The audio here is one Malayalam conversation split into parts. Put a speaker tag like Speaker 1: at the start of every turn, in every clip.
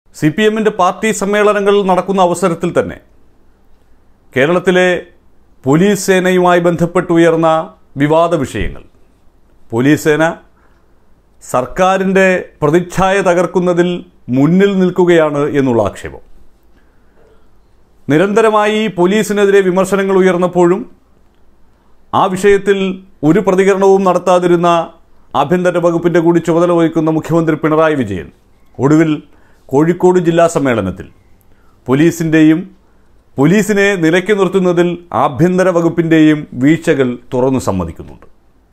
Speaker 1: സി പി എമ്മിൻ്റെ പാർട്ടി സമ്മേളനങ്ങൾ നടക്കുന്ന അവസരത്തിൽ തന്നെ കേരളത്തിലെ പോലീസ് സേനയുമായി ബന്ധപ്പെട്ട് ഉയർന്ന വിവാദ വിഷയങ്ങൾ പോലീസ് സേന സർക്കാരിൻ്റെ പ്രതിച്ഛായ തകർക്കുന്നതിൽ മുന്നിൽ നിൽക്കുകയാണ് എന്നുള്ള ആക്ഷേപം നിരന്തരമായി പോലീസിനെതിരെ വിമർശനങ്ങൾ ഉയർന്നപ്പോഴും ആ വിഷയത്തിൽ ഒരു പ്രതികരണവും നടത്താതിരുന്ന ആഭ്യന്തര വകുപ്പിൻ്റെ കൂടി ചുമതല വഹിക്കുന്ന മുഖ്യമന്ത്രി പിണറായി വിജയൻ ഒടുവിൽ കോഴിക്കോട് ജില്ലാ സമ്മേളനത്തിൽ പോലീസിൻ്റെയും പോലീസിനെ നിലയ്ക്ക് നിർത്തുന്നതിൽ ആഭ്യന്തര വകുപ്പിൻ്റെയും വീഴ്ചകൾ തുറന്നു സമ്മതിക്കുന്നുണ്ട്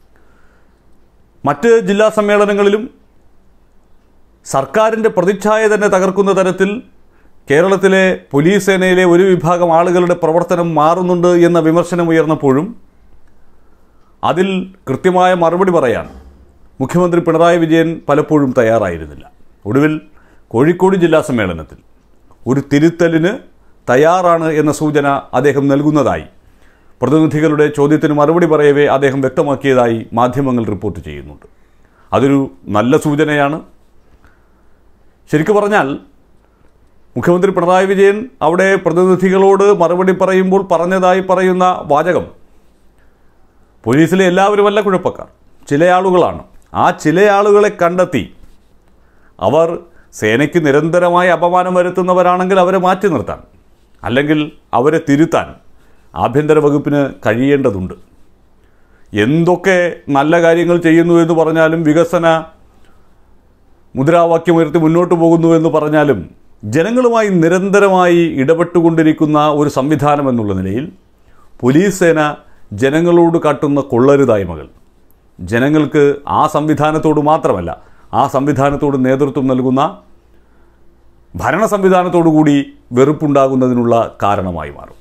Speaker 1: മറ്റ് ജില്ലാ സമ്മേളനങ്ങളിലും സർക്കാരിൻ്റെ പ്രതിച്ഛായ തന്നെ തകർക്കുന്ന തരത്തിൽ കേരളത്തിലെ പോലീസ് സേനയിലെ ഒരു വിഭാഗം ആളുകളുടെ പ്രവർത്തനം മാറുന്നുണ്ട് എന്ന വിമർശനം ഉയർന്നപ്പോഴും അതിൽ കൃത്യമായ മറുപടി പറയാൻ മുഖ്യമന്ത്രി പിണറായി വിജയൻ പലപ്പോഴും തയ്യാറായിരുന്നില്ല ഒടുവിൽ കോഴിക്കോട് ജില്ലാ സമ്മേളനത്തിൽ ഒരു തിരുത്തലിന് തയ്യാറാണ് എന്ന സൂചന അദ്ദേഹം നൽകുന്നതായി പ്രതിനിധികളുടെ ചോദ്യത്തിന് മറുപടി പറയവേ അദ്ദേഹം വ്യക്തമാക്കിയതായി മാധ്യമങ്ങൾ റിപ്പോർട്ട് ചെയ്യുന്നുണ്ട് അതൊരു നല്ല സൂചനയാണ് ശരിക്കു പറഞ്ഞാൽ മുഖ്യമന്ത്രി പിണറായി വിജയൻ അവിടെ പ്രതിനിധികളോട് മറുപടി പറയുമ്പോൾ പറഞ്ഞതായി പറയുന്ന വാചകം പോലീസിലെ എല്ലാവരുമല്ല കുഴപ്പക്കാർ ചില ആളുകളാണ് ആ ചില ആളുകളെ കണ്ടെത്തി അവർ സേനയ്ക്ക് നിരന്തരമായി അപമാനം വരുത്തുന്നവരാണെങ്കിൽ അവരെ മാറ്റി നിർത്താൻ അല്ലെങ്കിൽ അവരെ തിരുത്താൻ ആഭ്യന്തര വകുപ്പിന് കഴിയേണ്ടതുണ്ട് എന്തൊക്കെ നല്ല കാര്യങ്ങൾ ചെയ്യുന്നു എന്ന് പറഞ്ഞാലും വികസന മുദ്രാവാക്യമുയർത്തി മുന്നോട്ട് പോകുന്നു എന്ന് പറഞ്ഞാലും ജനങ്ങളുമായി നിരന്തരമായി ഇടപെട്ടുകൊണ്ടിരിക്കുന്ന ഒരു സംവിധാനം എന്നുള്ള നിലയിൽ പോലീസ് സേന ജനങ്ങളോട് കാട്ടുന്ന കൊള്ളരുതായ്മകൾ ജനങ്ങൾക്ക് ആ സംവിധാനത്തോട് മാത്രമല്ല ആ സംവിധാനത്തോട് നേതൃത്വം നൽകുന്ന ഭരണ സംവിധാനത്തോടു കൂടി വെറുപ്പുണ്ടാകുന്നതിനുള്ള കാരണമായി മാറും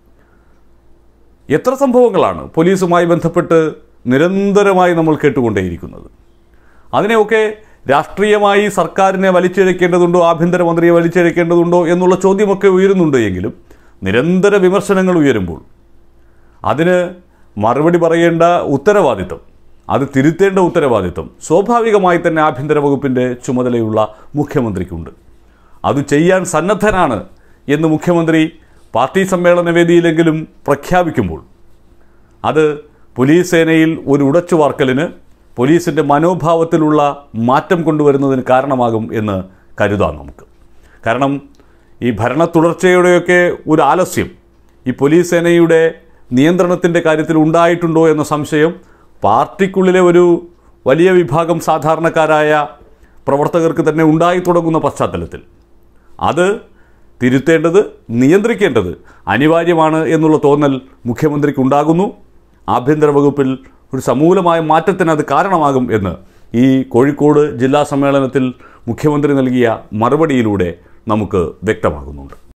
Speaker 1: എത്ര സംഭവങ്ങളാണ് പോലീസുമായി ബന്ധപ്പെട്ട് നിരന്തരമായി നമ്മൾ കേട്ടുകൊണ്ടേയിരിക്കുന്നത് അതിനെയൊക്കെ രാഷ്ട്രീയമായി സർക്കാരിനെ വലിച്ചിഴക്കേണ്ടതുണ്ടോ ആഭ്യന്തരമന്ത്രിയെ വലിച്ചിഴക്കേണ്ടതുണ്ടോ എന്നുള്ള ചോദ്യമൊക്കെ ഉയരുന്നുണ്ട് എങ്കിലും നിരന്തര വിമർശനങ്ങൾ ഉയരുമ്പോൾ അതിന് മറുപടി പറയേണ്ട ഉത്തരവാദിത്വം അത് തിരുത്തേണ്ട ഉത്തരവാദിത്വം സ്വാഭാവികമായി തന്നെ ആഭ്യന്തര വകുപ്പിൻ്റെ ചുമതലയുള്ള മുഖ്യമന്ത്രിക്കുണ്ട് അത് ചെയ്യാൻ സന്നദ്ധനാണ് എന്ന് മുഖ്യമന്ത്രി പാർട്ടി സമ്മേളന വേദിയിലെങ്കിലും പ്രഖ്യാപിക്കുമ്പോൾ അത് പോലീസ് സേനയിൽ ഒരു ഉടച്ചുവാർക്കലിന് പോലീസിൻ്റെ മനോഭാവത്തിലുള്ള മാറ്റം കൊണ്ടുവരുന്നതിന് കാരണമാകും എന്ന് കരുതാം നമുക്ക് കാരണം ഈ ഭരണ തുടർച്ചയുടെയൊക്കെ ഒരു ആലസ്യം ഈ പോലീസ് സേനയുടെ നിയന്ത്രണത്തിൻ്റെ കാര്യത്തിൽ ഉണ്ടായിട്ടുണ്ടോ എന്ന സംശയം പാർട്ടിക്കുള്ളിലെ ഒരു വലിയ വിഭാഗം സാധാരണക്കാരായ പ്രവർത്തകർക്ക് തന്നെ ഉണ്ടായി തുടങ്ങുന്ന പശ്ചാത്തലത്തിൽ അത് തിരുത്തേണ്ടത് നിയന്ത്രിക്കേണ്ടത് അനിവാര്യമാണ് എന്നുള്ള തോന്നൽ മുഖ്യമന്ത്രിക്ക് ഉണ്ടാകുന്നു ആഭ്യന്തര വകുപ്പിൽ ഒരു സമൂലമായ മാറ്റത്തിന് അത് കാരണമാകും എന്ന് ഈ കോഴിക്കോട് ജില്ലാ സമ്മേളനത്തിൽ മുഖ്യമന്ത്രി നൽകിയ മറുപടിയിലൂടെ നമുക്ക് വ്യക്തമാകുന്നുണ്ട്